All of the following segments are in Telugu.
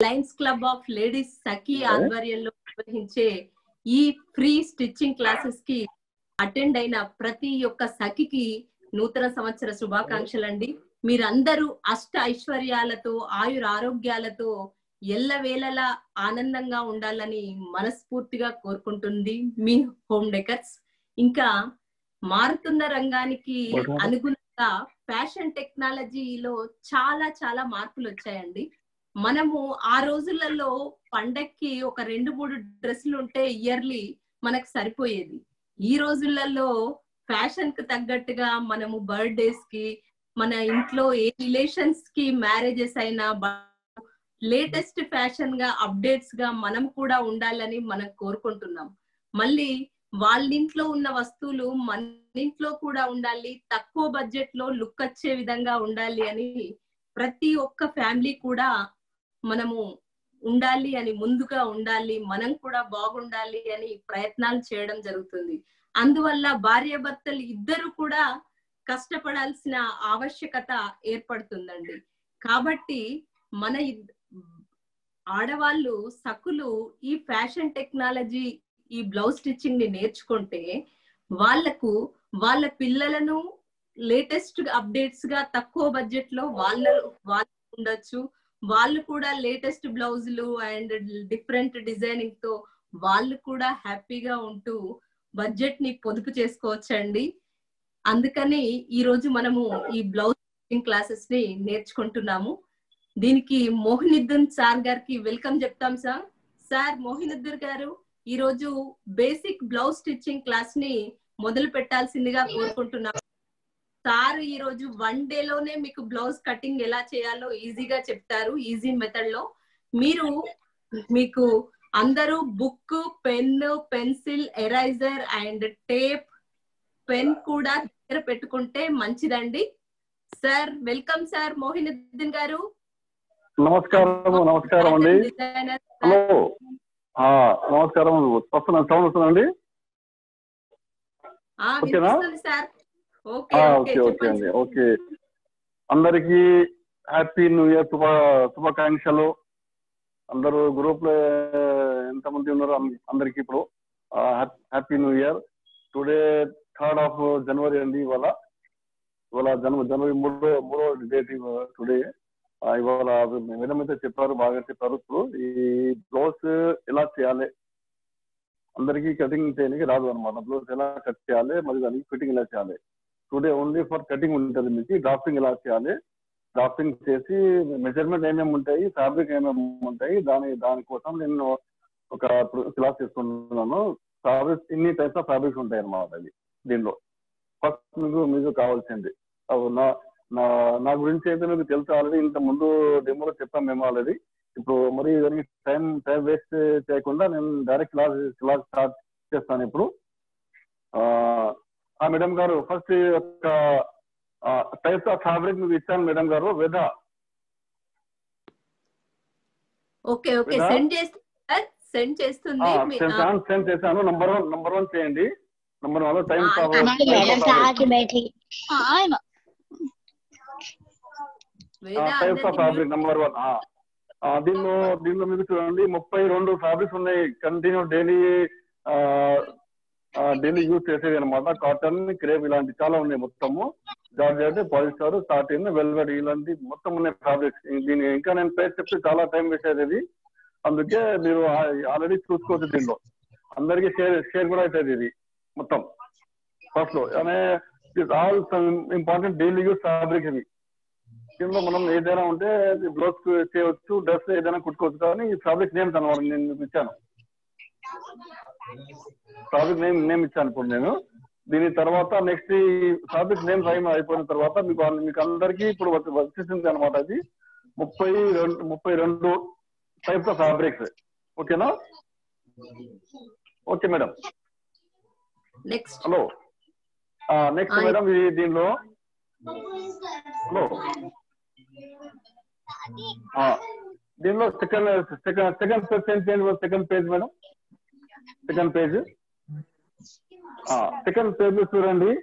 Lions Club of ladies Sakhi ఆధ్వర్యంలో నిర్వహించే ఈ ఫ్రీ స్టిచ్చింగ్ క్లాసెస్ కి అటెండ్ అయిన ప్రతి ఒక్క సఖికి నూతన సంవత్సర శుభాకాంక్షలు అండి మీరందరూ అష్ట ఐశ్వర్యాలతో ఆయుర ఆరోగ్యాలతో ఎల్లవేళలా ఆనందంగా ఉండాలని మనస్ఫూర్తిగా కోరుకుంటుంది మీ హోమ్ డెకర్స్ ఇంకా మారుతున్న రంగానికి అనుగుణంగా ఫ్యాషన్ టెక్నాలజీలో చాలా చాలా మార్పులు వచ్చాయండి మనము ఆ రోజులలో పండక్కి ఒక రెండు మూడు డ్రెస్సులు ఉంటే ఇయర్లీ మనకు సరిపోయేది ఈ రోజులలో ఫ్యాషన్ కు తగ్గట్టుగా మనము బర్త్డేస్ కి మన ఇంట్లో ఏ రిలేషన్స్ కి మ్యారేజెస్ అయినా లేటెస్ట్ ఫ్యాషన్ గా అప్డేట్స్ గా మనం కూడా ఉండాలని మనం కోరుకుంటున్నాం మళ్ళీ వాళ్ళ ఇంట్లో ఉన్న వస్తువులు మన ఇంట్లో కూడా ఉండాలి తక్కువ బడ్జెట్ లో లుక్ వచ్చే విధంగా ఉండాలి అని ప్రతి ఒక్క ఫ్యామిలీ కూడా మనము ఉండాలి అని ముందుగా ఉండాలి మనం కూడా బాగుండాలి అని ప్రయత్నాలు చేయడం జరుగుతుంది అందువల్ల భార్యాభర్తలు ఇద్దరు కూడా కష్టపడాల్సిన ఆవశ్యకత ఏర్పడుతుందండి కాబట్టి మన ఆడవాళ్ళు సకులు ఈ ఫ్యాషన్ టెక్నాలజీ ఈ బ్లౌజ్ స్టిచ్చింగ్ ని నేర్చుకుంటే వాళ్లకు వాళ్ళ పిల్లలను లేటెస్ట్ అప్డేట్స్ గా తక్కువ బడ్జెట్ లో వాళ్ళ వాళ్ళు ఉండొచ్చు వాళ్ళు కూడా లేటెస్ట్ బ్లౌజులు అండ్ డిఫరెంట్ డిజైనింగ్ తో వాళ్ళు కూడా హ్యాపీగా ఉంటూ బడ్జెట్ ని పొదుపు చేసుకోవచ్చండి అందుకని ఈ రోజు మనము ఈ బ్లౌజ్ స్టిచ్చింగ్ క్లాసెస్ ని నేర్చుకుంటున్నాము దీనికి మోహినిద్దన్ సార్ గారికి వెల్కమ్ చెప్తాం సార్ సార్ మోహినుద్దర్ గారు ఈ రోజు బేసిక్ బ్లౌజ్ స్టిచ్చింగ్ క్లాస్ ని మొదలు పెట్టాల్సిందిగా కోరుకుంటున్నాం సార్ ఈ రోజు వన్ డే లోనే మీకు బ్లౌజ్ కటింగ్ ఎలా చేయాలో ఈజీగా చెప్తారు ఈజీ మెథడ్ లో మీరు మీకు అందరూ book pen pencil eraser and tape pen కూడా దగ్గర పెట్టుకుంటే మంచిదండి సార్ వెల్కమ్ సార్ మోహినుద్దీన్ గారు నమస్కారం నమస్కారం అండి హలో నమస్కారం వస్తున్నా సౌండ్ వస్తుందండి ఓకేనా సార్ ఓకే ఓకే అండి ఓకే అందరికి హ్యాపీ న్యూ ఇయర్ శుభ శుభాకాంక్షలు అందరూ గ్రూప్ లో ఎంతమంది ఉన్నారో అందరికి ఇప్పుడు happy new year today third of January అండి ఇవాళ ఇవాళ జనవరి జనవరి మూడో మూడో డేట్ టుడే ఇవాళ మేడం అయితే చెప్పారు బాగా చెప్పారు ఇప్పుడు ఈ బ్లౌజ్ ఎలా చేయాలి అందరికీ కటింగ్ చేయడానికి రాదు అనమాట బ్లౌజ్ ఎలా కట్ చేయాలి మరి దానికి ఫిట్టింగ్ ఎలా చేయాలి టుడే ఓన్లీ ఫర్ కటింగ్ ఉంటుంది మీకు డ్రాఫ్టింగ్ ఎలా చేయాలి డ్రాఫ్టింగ్ చేసి మెజర్మెంట్ ఏమేమి ఉంటాయి ఫ్యాబ్రిక్ ఏమేమి ఉంటాయి దాని దానికోసం నేను ఒక క్లాస్ తీసుకుంటున్నాను ఫ్యాబ్రిక్స్ ఇన్ని టైప్స్ ఆఫ్ ఫ్యాబ్రిక్స్ ఉంటాయి అన్నమాట అది దీనిలో ఫస్ట్ మీకు మీకు కావాల్సింది నా నా నా గురించి అయితే మీకు తెలుసు ఆల్రెడీ ఇంత ముందు డెమోలో చెప్పాం మేము ఆల్రెడీ ఇప్పుడు మరి దానికి టైం టైం వేస్ట్ చేయకుండా నేను డైరెక్ట్ క్లాస్ క్లాస్ స్టార్ట్ చేస్తాను ఇప్పుడు ఆ మేడం గారు ఫస్ట్ ఒక టైప్స్ ఆఫ్ ఫ్యాబ్రిక్ మీకు ఇచ్చాను మేడం గారు వెద ఓకే ఓకే సెండ్ చేస్తే సెండ్ చేస్తుంది సెండ్ చేశాను నంబర్ వన్ నంబర్ వన్ చేయండి number one times types of fabric number one దీనిలో దీనిలో మీకు చూడండి ముప్పై రెండు ఫ్యాబ్రిక్స్ ఉన్నాయి కంటిన్యూ డైలీ డైలీ యూజ్ చేసేది అనమాట కాటన్ క్రేప్ ఇలాంటి చాలా ఉన్నాయి మొత్తము జార్జెట్ పాలిస్టర్ సాటిన్ వెల్వెట్ ఇలాంటి మొత్తం ఉన్నాయి ఫ్యాబ్రిక్స్ దీని ఇంకా నేను పేరు చెప్తే చాలా టైం వేస్ట్ ఇది అందుకే మీరు ఆల్రెడీ చూసుకోవచ్చు దీనిలో అందరికీ షేర్ షేర్ కూడా అవుతుంది ఇది మొత్తం ఫస్ట్ లో అనే all important daily use fabric ఇది దీనిలో మనం ఏదైనా ఉంటే బ్లౌజ్ చేయవచ్చు డ్రెస్ ఏదైనా కుట్టుకోవచ్చు కానీ ఈ ఫ్యాబ్రిక్ నేమ్స్ అనమాట నేను మీకు ఇచ్చాను ఫ్యాబ్రిక్ నేమ్ నేమ్ ఇచ్చాను ఇప్పుడు నేను దీని తర్వాత నెక్స్ట్ ఈ ఫ్యాబ్రిక్ నేమ్స్ అయిపోయిన తర్వాత మీకు మీకు అందరికీ ఇప్పుడు వచ్చేసింది అనమాట అది ముప్పై రెండు ముప్పై రెండు టైప్స్ ఆఫ్ ఫ్యాబ్రిక్స్ ఓకేనా okay madam next hello next madam ఇది దీనిలో హలో దీనిలో సెకండ్ సెకండ్ సెకండ్ పేజ్ చేయండి second page madam second page second page చూడండి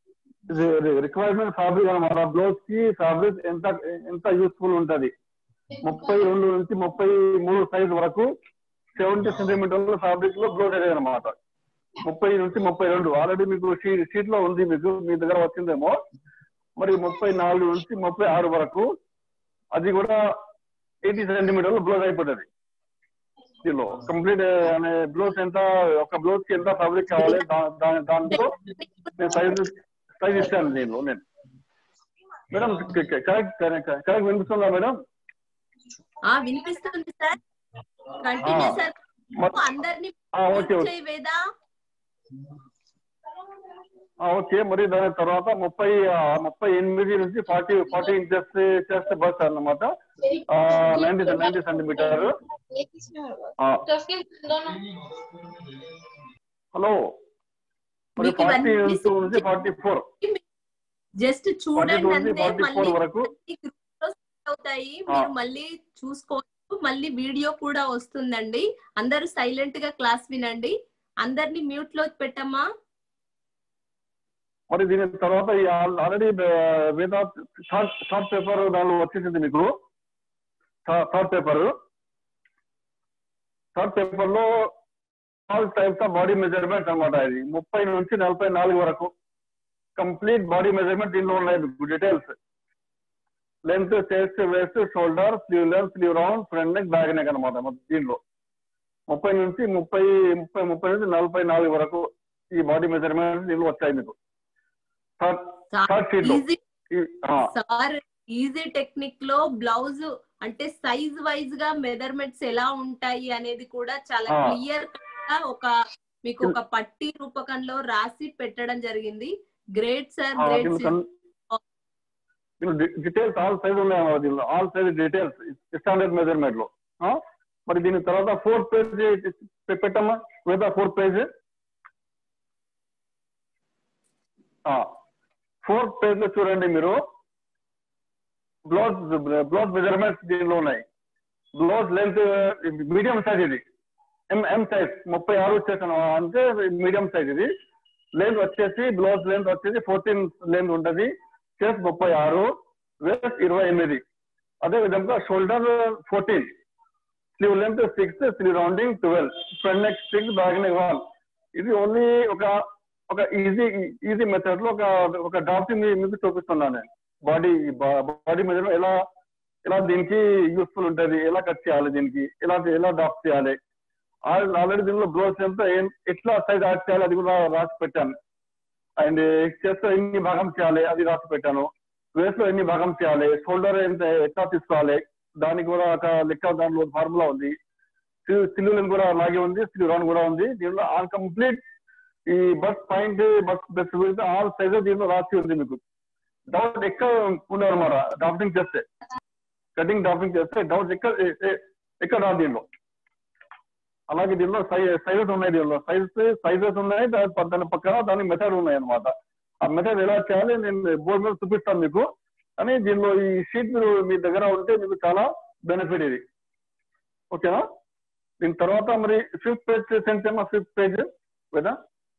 రిక్వైర్మెంట్ ఫ్యాబ్రిక్ అనమాట బ్లౌజ్ కి ఫ్యాబ్రిక్ ఎంత ఎంత యూస్ఫుల్ ఉంటది ముప్పై రెండు నుంచి ముప్పై మూడు సైజ్ వరకు సెవెంటీ సెంటీమీటర్ల ఫ్యాబ్రిక్ లో బ్లౌజ్ అయ్యేది అనమాట ముప్పై నుంచి ముప్పై రెండు ఆల్రెడీ మీకు షీట్ షీట్ లో ఉంది మీకు మీ దగ్గర వచ్చిందేమో మరి ముప్పై నాలుగు నుంచి ముప్పై ఆరు వరకు అది కూడా ఎయిటీ సెంటీమీటర్లు బ్లౌజ్ అయిపోతుంది దీనిలో కంప్లీట్ అనే బ్లౌజ్ ఎంత ఒక బ్లౌజ్ కి ఎంత ఫ్యాబ్రిక్ కావాలి దా- దా- దాంతో నేను సైజ్ సైజ్ ఇస్తాను దీనిలో నేను మేడం కరెక్ట్ కరెక్ట్ వినిపిస్తుందా మేడం ఆ వినిపిస్తుంది సార్ కంటిన్యూ ఆ. సార్ మ- అందరినీ ఆ, ఓకే ఓకే చేయి వేదా ఆ, ఓకే మరి దాని తర్వాత ముప్పై ఆ, ముప్పై ఎనిమిది నుంచి ఫార్టీ ఫార్టీ ఇంచెస్ చేస్తే బస్ అన్నమాట నైన్టీ నైన్టీ సెంటీమీటర్ హలో మరి మీకు ఫార్టీ ఇవన్నీ టూ నుంచి ఫార్టీ ఫోర్ జస్ట్ ఫార్టీ చూడండి టూ నుంచి అంతే ఫార్టీ మళ్ళీ ఫోర్ వరకు ఈ group లో set అవుతాయి ఆ. మీరు మళ్ళీ చూసుకోవచ్చు మళ్ళీ వీడియో కూడా వస్తుందండి అందరూ సైలెంట్ గా క్లాస్ వినండి అందరినీ మ్యూట్ లో పెట్టమ్మా మరి దీని తర్వాత ఆల్రెడీ వేద షార్ట్ షార్ట్ పేపర్ దానిలో వచ్చేసింది మీకు షార్ట్ పేపర్ షార్ట్ పేపర్ లో all types of body measurement అన్నమాట ఇది ముప్పై నుంచి నలభై నాలుగు వరకు కంప్లీట్ బాడీ మెజర్మెంట్ దీనిలో ఉన్నాయి మీకు details length chest waist shoulder sleeve length sleeve round front neck back neck అనమాట మొత్తం దీనిలో ముప్పై నుంచి ముప్పై ముప్పై ముప్పై నుంచి నలభై నాలుగు వరకు ఈ బాడీ మెజర్మెంట్ దీనిలో వచ్చాయి మీకు థర్డ్ థర్డ్ షీట్ లో ఈజీ ఈ- ఆ, సార్ ఈజీ టెక్నిక్ లో బ్లౌజ్ అంటే సైజ్ వైజ్ గా మెజర్మెంట్స్ ఎలా ఉంటాయి అనేది కూడా చాలా ఆ. క్లియర్ గా ఒక మీకు ఒక పట్టి రూపకంలో రాసి పెట్టడం జరిగింది గ్రేట్ సార్ ఆ, గ్రేట్ దీనిలో కన్- దీనిలో డి- డీటెయిల్స్ ఆల్ సైజ్ ఉన్నాయి అన్నమాట దీనిలో all size details standard measurement లో ఆ? మరి దీని తర్వాత ఫోర్త్ పేజ్ పెట్టమ్మా లేదా ఫోర్త్ పేజ్ ఫోర్త్ పేజ్ లో చూడండి మీరు బ్లౌజ్ బ్లౌజ్ మెజర్మెంట్స్ దీనిలో ఉన్నాయి బ్లౌజ్ లెంత్ మీడియం సైజ్ ఇది ఎం ఎం సైజ్ ముప్పై ఆరు వచ్చేసాను అంటే మీడియం సైజ్ ఇది లెంత్ వచ్చేసి బ్లౌజ్ లెంత్ వచ్చేసి ఫోర్టీన్ లెంత్ ఉంటది చెస్ట్ ముప్పై ఆరు వేస్ట్ ఇరవై ఎనిమిది అదే విధంగా shoulder fourteen sleeve length six sleeve rounding twelve front neck six back neck one ఇది ఓన్లీ ఒక ఒక ఈజీ ఈజీ మెథడ్ లో ఒక ఒక డాక్టర్ మీకు చూపిస్తున్నాను నేను బాడీ బాడీ మీద ఎలా ఎలా దీనికి యూస్ఫుల్ ఉంటుంది ఎలా కట్ చేయాలి దీనికి ఎలా ఎలా డాప్ చేయాలి ఆల్రెడీ దీనిలో బ్లౌజ్ ఎంత ఏం- ఎట్లా సైజ్ యాడ్ చేయాలి అది కూడా రాసి పెట్టాను అండ్ చెస్ట్ ఎన్ని భాగం చేయాలి అది రాసి పెట్టాను వేస్ట్ లో ఎన్ని భాగం చేయాలి షోల్డర్ ఎంత ఎట్లా తీసుకోవాలి దానికి కూడా ఒక లెక్క దానిలో ఫార్ములా ఉంది సిల్లు కూడా అలాగే ఉంది సిల్లు రౌండ్ కూడా ఉంది దీనిలో ఆల్ కంప్లీట్ ఈ బస్ పాయింట్ బస్ బస్ గురించి ఆల్ సైజ్ దీనిలో రాసి ఉంది మీకు డౌట్ ఎక్కడ ఉండవు అనమాట డాపింగ్ చేస్తే కటింగ్ డాపింగ్ చేస్తే డౌట్ ఎక్కడ ఎ- ఎ- ఎక్కడ రాదు దీనిలో అలాగే దీనిలో సైజెస్ ఉన్నాయి దీనిలో సైజెస్ సైజెస్ ఉన్నాయి దాని ప- దాని పక్కన దాని మెథడ్ ఉన్నాయి అనమాట ఆ మెథడ్ ఎలా చేయాలి నేను బోర్డు మీద చూపిస్తాను మీకు కానీ దీనిలో ఈ షీట్ మీరు మీ దగ్గర ఉంటే మీకు చాలా బెనిఫిట్ ఇది ఓకేనా దీని తర్వాత మరి ఫిఫ్త్ పేజ్ సెంట్ ఏమో ఫిఫ్త్ పేజ్ కదా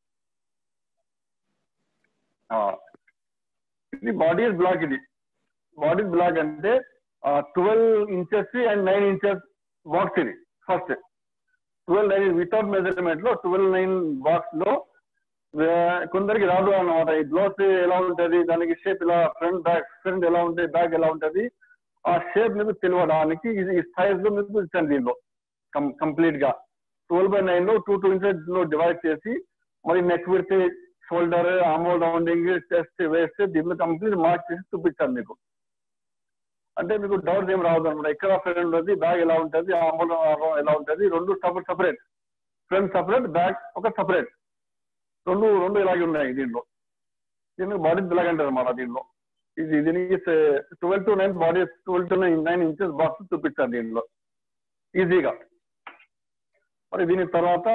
ఇది బాడీ బ్లాక్ ఇది బాడీ బ్లాక్ అంటే twelve inches and nine inches box ఇది first twelve nine without measurement లో ట్వెల్వ్ నైన్ బాక్స్ లో ఆ, కొందరికి రాదు అన్నమాట ఈ బ్లౌజ్ ఎలా ఉంటది దానికి షేప్ ఇలా ఫ్రంట్ బ్యాక్ ఫ్రంట్ ఎలా ఉంటుంది బ్యాక్ ఎలా ఉంటది ఆ షేప్ మీకు తెలియడానికి ఇది ఈ సైజ్ లో మీకు ఇచ్చాను దీనిలో కంప్లీట్ గా ట్వెల్వ్ బై నైన్ లో టూ టూ ఇంచెస్ లో డివైడ్ చేసి మరి నెక్ విడితే షోల్డర్ ఆమో రౌండింగ్ చెస్ట్ వేస్ట్ దీనిలో కంప్లీట్ మార్క్ చేసి చూపించాను మీకు అంటే మీకు డౌట్ ఏం రావద్దు అనమాట ఎక్కడ ఫ్రంట్ ఉంటుంది బ్యాగ్ ఎలా ఉంటుంది ఆమో ఎలా ఉంటుంది రెండు separate separate front separate back ఒక సపరేట్ రెండు రెండు ఇలాగే ఉన్నాయి దీంట్లో దీనికి బాడీ ఇలాగ అంటారు అనమాట దీంట్లో ఇది దీనికి twelve to nine body twelve to nine nine inches box చూపించారు దీంట్లో ఈజీగా మరి దీని తర్వాత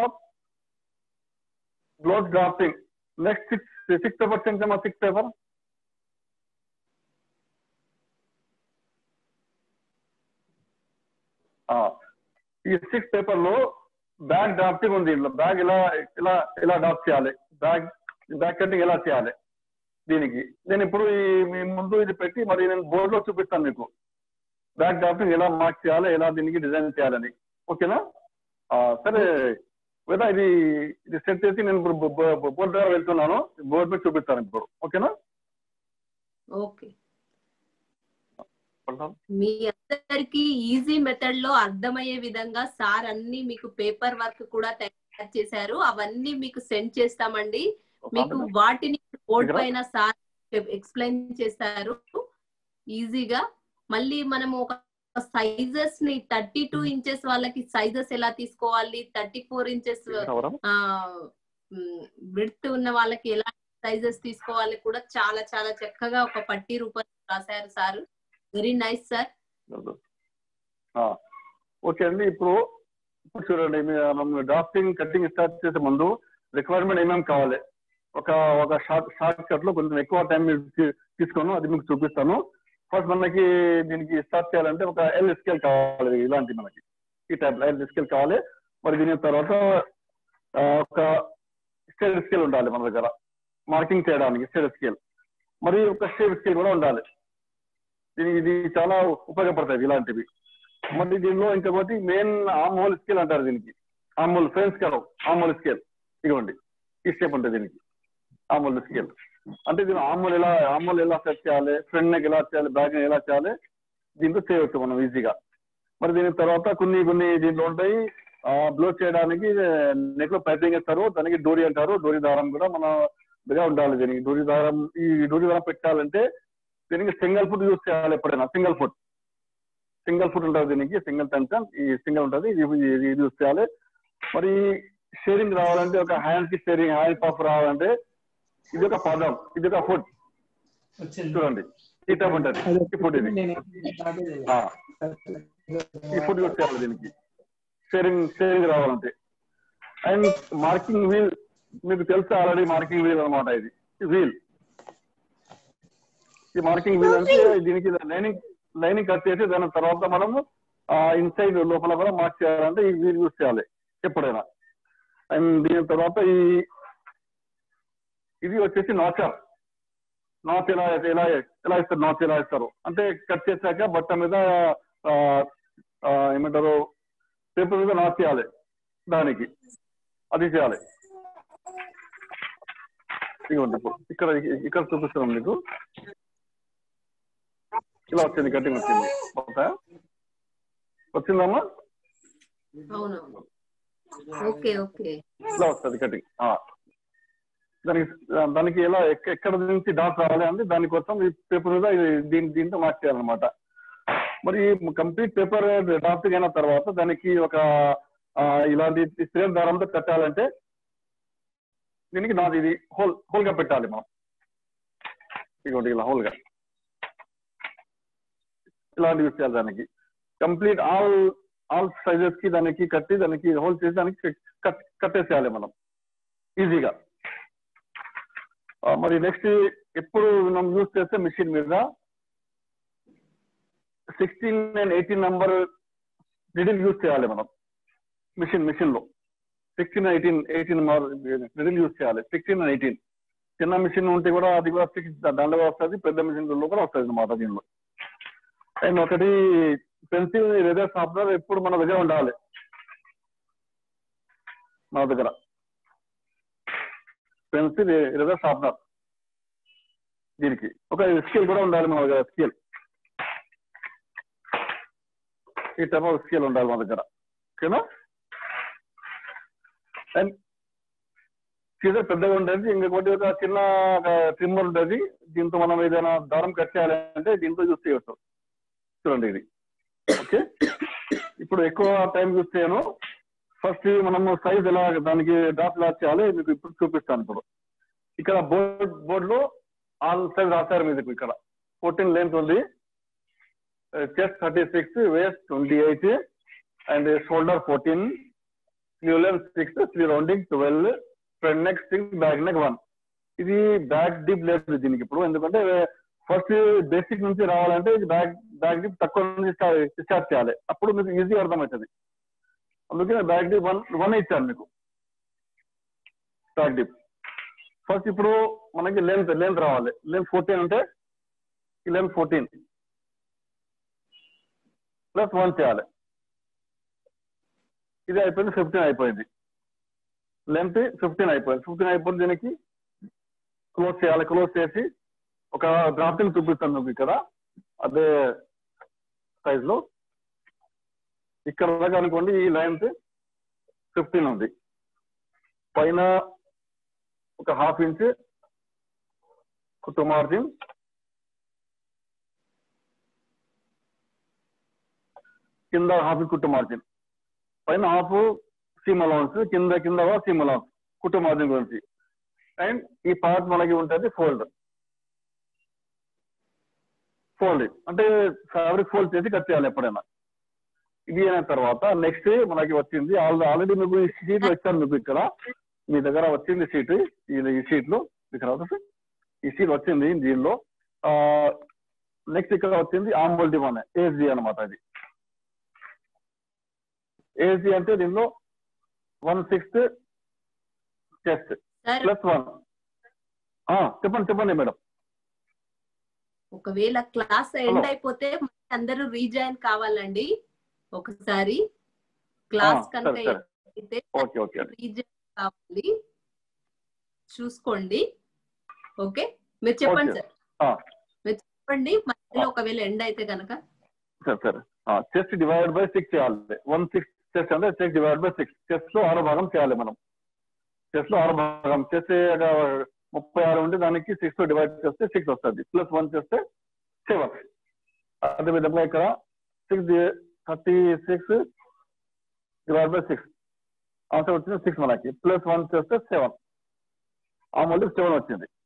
blouse drafting next six six paper చెంచమా సిక్స్ పేపర్ ఈ సిక్స్ పేపర్ లో బ్యాగ్ డ్రాఫ్టింగ్ ఉంది ఇందులో బ్యాగ్ ఎలా ఎలా ఎలా డ్రాఫ్ట్ చేయాలి బ్యాగ్ బ్యాగ్ కటింగ్ ఎలా చేయాలి దీనికి నేను ఇప్పుడు ఈ మీ ముందు ఇది పెట్టి మరి నేను బోర్డు లో చూపిస్తాను మీకు బ్యాక్ డ్రాఫ్టింగ్ ఎలా మార్క్ చేయాలి ఎలా దీనికి డిజైన్ చేయాలని ఓకేనా ఆ, సరే వేదా ఇది ఇది సెట్ చేసి నేను ఇప్పుడు బోర్డు ద్వారా వెళ్తున్నాను బోర్డు మీద చూపిస్తాను ఇప్పుడు ఓకేనా ఓకే మీ అందరికి ఈజీ మెథడ్ లో అర్థమయ్యే విధంగా సార్ అన్ని మీకు పేపర్ వర్క్ కూడా తయారు చేశారు అవన్నీ మీకు సెండ్ చేస్తామండి మీకు వాటిని బోర్డ్ ఇక్కడ? పైన సార్ ఎక్స్ప్లెయిన్ చేస్తారు ఈజీగా మళ్ళీ మనము ఒక సైజెస్ ని థర్టీ టూ ఇంచెస్ వాళ్ళకి సైజెస్ ఎలా తీసుకోవాలి థర్టీ ఫోర్ ఇంచెస్ ఎవరా? విడ్త్ ఉన్న వాళ్ళకి ఎలా సైజెస్ తీసుకోవాలి కూడా చాలా చాలా చక్కగా ఒక పట్టి రూపంలో రాశారు సార్ వెరీ నైస్ సార్ ఆ, ఓకే అండి ఇప్పుడు ఇప్పుడు చూడండి మీ- మనం డ్రాఫ్టింగ్ కటింగ్ స్టార్ట్ చేసే ముందు రిక్వైర్మెంట్ ఏమేమి కావాలి ఒక ఒక షార్ట్ షార్ట్ కట్ లో కొంచెం ఎక్కువ టైం తీసుకున్నాను అది మీకు చూపిస్తాను ఫస్ట్ మనకి దీనికి స్టార్ట్ చేయాలంటే ఒక ఎల్ స్కేల్ కావాలి ఇలాంటి మనకి ఈ టైప్ ఎల్ స్కేల్ కావాలి మరి దీని తర్వాత ఆ, ఒక స్టేట్ స్కేల్ ఉండాలి మన దగ్గర మార్కింగ్ చేయడానికి స్టేట్ స్కేల్ మరి ఒక షేప్ స్కేల్ కూడా ఉండాలి దీనికి ఇది చాలా ఉపయోగపడతాయి ఇలాంటివి మరి దీనిలో ఇంకొకటి మెయిన్ ఆమోల్ స్కేల్ అంటారు దీనికి ఆమోల్ ఫ్రెండ్ స్కేల్ ఆమోల్ స్కేల్ ఇదిగోండి ఈ స్టెప్ ఉంటుంది దీనికి ఆమోల్ స్కేల్ అంటే దీని ఆమోల్ ఎలా ఆమోల్ ఎలా సెట్ చేయాలి ఫ్రంట్ నెక్ ఎలా చేయాలి బ్యాక్ నెక్ ఎలా చేయాలి దీంతో చేయవచ్చు మనం ఈజీగా మరి దీని తర్వాత కొన్ని కొన్ని దీంట్లో ఉంటాయి బ్లో చేయడానికి నెక్ లో పైపింగ్ ఇస్తారు దానికి డోరీ అంటారు డోరీ దారం కూడా మన దగ్గర ఉండాలి దీనికి డోరీ దారం ఈ డోరీ దారం పెట్టాలంటే దీనికి సింగిల్ ఫుట్ యూస్ చేయాలి ఎప్పుడైనా సింగిల్ ఫుట్ సింగిల్ ఫుట్ ఉంటుంది దీనికి సింగిల్ టెన్షన్ ఈ సింగిల్ ఉంటుంది ఇది ఇది ఇది యూస్ చేయాలి మరి షేరింగ్ రావాలంటే ఒక హ్యాండ్ కి షేరింగ్ హ్యాండ్ పఫ్ రావాలంటే ఇది ఒక పదం ఇది ఒక ఫుట్ వచ్చింది చూడండి ఈ టైప్ ఉంటుంది ఈ ఫుట్ ఇది ఆ, ఈ ఫుట్ యూస్ చేయాలి దీనికి షేరింగ్ షేరింగ్ రావాలంటే అండ్ మార్కింగ్ వీల్ మీకు తెలుసు ఆల్రెడీ మార్కింగ్ వీల్ అనమాట ఇది వీల్ ఈ మార్కింగ్ వీల్ అంటే దీనికి లైనింగ్ లైనింగ్ కట్ చేసి దాని తర్వాత మనము ఇన్సైడ్ లోపల కూడా మార్క్ చేయాలంటే ఈ వీల్ యూస్ చేయాలి ఎప్పుడైనా అండ్ దీని తర్వాత ఈ ఇది వచ్చేసి నాచర్ నాచ్ ఎలా ఎలా ఎలా ఇస్తారు నాచ్ ఎలా ఇస్తారు అంటే కట్ చేశాక బట్ట మీద ఆ, ఆ, ఏమంటారు పేపర్ మీద నాచ్ చేయాలి దానికి అది చేయాలి ఇదిగోండి ఇప్పుడు ఇక్కడ ఇక్కడ చూపిస్తున్నాం మీకు ఇలా వచ్చింది కటింగ్ వచ్చింది ఓకే వచ్చిందమ్మా అవును ఓకే ఓకే ఇలా వస్తుంది కటింగ్ దానికి దానికి ఎలా ఎక్క- ఎక్కడ నుంచి డాట్ రావాలి అంటే దానికోసం ఈ పేపర్ మీద ఇది దీని దీంతో మార్క్ చేయాలన్నమాట మరి కంప్లీట్ పేపర్ డ్రాఫ్టింగ్ అయిన తర్వాత దానికి ఒక ఆ, ఇలాంటి సేమ్ దారంతో కట్టాలంటే దీనికి నాది ఇది హోల్ హోల్ గా పెట్టాలి మనం ఇదిగోండి ఇలా హోల్ గా ఇలాంటి యూస్ చేయాలి దానికి కంప్లీట్ ఆల్ ఆల్ సైజెస్ కి దానికి కట్టి దానికి హోల్ చేసి దానికి కట్ కట్టేసేయాలి మనం ఈజీగా ఆ, మరి నెక్స్ట్ ఎప్పుడు మనం యూస్ చేస్తే మిషన్ మీద sixteen and eighteen number needle use చేయాలి మనం మిషన్ మిషన్ లో sixteen eighteen eighteen needle use చేయాలి సిక్స్టీన్ అండ్ ఎయిటీన్ చిన్న మిషన్ ఉంటే కూడా అది కూడా six దాంట్లో కూడా వస్తుంది పెద్ద మిషన్ లో కూడా వస్తుంది అనమాట దీనిలో అండ్ ఒకటి పెన్సిల్ రేజర్ షార్ప్నర్ ఎప్పుడు మన దగ్గర ఉండాలి మన దగ్గర పెన్సిల్ రేజర్ షార్ప్నర్ దీనికి ఒక స్కేల్ కూడా ఉండాలి మన దగ్గర స్కేల్ ఈ టైప్ ఆఫ్ స్కేల్ ఉండాలి మన దగ్గర ఓకేనా అండ్ సీజర్ పెద్దగా ఉంటుంది ఇంకొకటి ఒక చిన్న ట్రిమ్మర్ ఉంటుంది దీంతో మనం ఏదైనా దారం కట్ చేయాలంటే దీంతో యూస్ చేయవచ్చు చూడండి ఇది ఓకే ఇప్పుడు ఎక్కువ టైం యూస్ చేయను ఫస్ట్ మనము సైజ్ ఎలా దానికి డాట్ ఎలా చేయాలి మీకు ఇప్పుడు చూపిస్తాను ఇప్పుడు ఇక్కడ బోర్డ్ బోర్డ్ లో ఆల్ సైజ్ రాశారు మీకు ఇక్కడ ఫోర్టీన్ లెంత్ ఉంది chest thirty six waist twenty eight and shoulder fourteen sleeve length six sleeve rounding twelve front neck six back neck one ఇది బ్యాక్ డీప్ లేదు దీనికి ఇప్పుడు ఎందుకంటే ఫస్ట్ బేసిక్ నుంచి రావాలంటే ఇది బ్యాక్ బ్యాక్ డీప్ తక్కువ నుంచి స్టార్ట్ స్టార్ట్ చేయాలి అప్పుడు మీకు ఈజీగా అర్థమవుతుంది అందుకే బ్యాక్ డీప్ వన్ వన్ ఇచ్చాను మీకు బ్యాక్ డీప్ ఫస్ట్ ఇప్పుడు మనకి లెంత్ లెంత్ రావాలి లెంత్ ఫోర్టీన్ అంటే ఈ లెంత్ ఫోర్టీన్ ప్లస్ వన్ చేయాలి ఇది అయిపోయింది ఫిఫ్టీన్ అయిపోయింది లెంత్ ఫిఫ్టీన్ అయిపోయింది ఫిఫ్టీన్ అయిపోయింది దీనికి క్లోజ్ చేయాలి క్లోజ్ చేసి ఒక డ్రాఫ్టింగ్ చూపిస్తాను మీకు ఇక్కడ అదే సైజ్ లో ఇక్కడ దాకా అనుకోండి ఈ లెంత్ ఫిఫ్టీన్ ఉంది పైన ఒక హాఫ్ ఇంచ్ కుట్టు మార్జిన్ కింద హాఫ్ ఇంచ్ కుట్టు మార్జిన్ పైన హాఫ్ సీమ్ అలౌన్స్ కింద కింద సీమ్ అలౌన్స్ కుట్టు మార్జిన్ గురించి అండ్ ఈ పార్ట్ మనకి ఉంటుంది ఫోల్డ్ ఫోల్డ్ అంటే ఫ్యాబ్రిక్ ఫోల్డ్ చేసి కట్ చేయాలి ఎప్పుడైనా ఇది అయిన తర్వాత నెక్స్ట్ మనకి వచ్చింది ఆల్రెడీ మీకు ఈ షీట్ వచ్చాను మీకు ఇక్కడ మీ దగ్గర వచ్చింది షీట్ ఈ షీట్ లో ఇక్కడ అవుతుంది ఈ షీట్ వచ్చింది దీనిలో నెక్స్ట్ ఇక్కడ వచ్చింది ఆంబోల్ డిమాన్ ఏజీ అనమాట ఇది ఏజీ అంటే దీనిలో one sixth chest sir plus one చెప్పండి చెప్పండి మేడం ఒకవేళ క్లాస్ ఎండ్ Hello. అయిపోతే మళ్ళీ అందరూ రీజాయిన్ కావాలండి ఒకసారి క్లాస్ ఆ, కనుక సరే, సరే. అయితే ఓకే ఓకే రీజాయిన్ కావాలి చూసుకోండి ఓకే మీరు చెప్పండి Okay. సార్ ఆ, మీరు చెప్పండి మధ్యలో ఒకవేళ ఎండ్ అయితే కనుక సరే సరే చెస్ట్ డివైడ్ బై సిక్స్ చేయాలి వన్ సిక్స్ చెస్ట్ అంటే chest divide by six chest లో ఆరో భాగం చేయాలి మనం చెస్ట్ లో ఆరో భాగం చేస్తే ఒక ముప్పై ఆరు ఉంటే దానికి సిక్స్ తో డివైడ్ చేస్తే సిక్స్ వస్తుంది ప్లస్ వన్ చేస్తే సెవెన్ అదే విధంగా ఇక్కడ six thirty six divide by six answer వచ్చింది సిక్స్ మనకి ప్లస్ వన్ చేస్తే సెవెన్ ఆ మళ్ళీ సెవెన్ వచ్చింది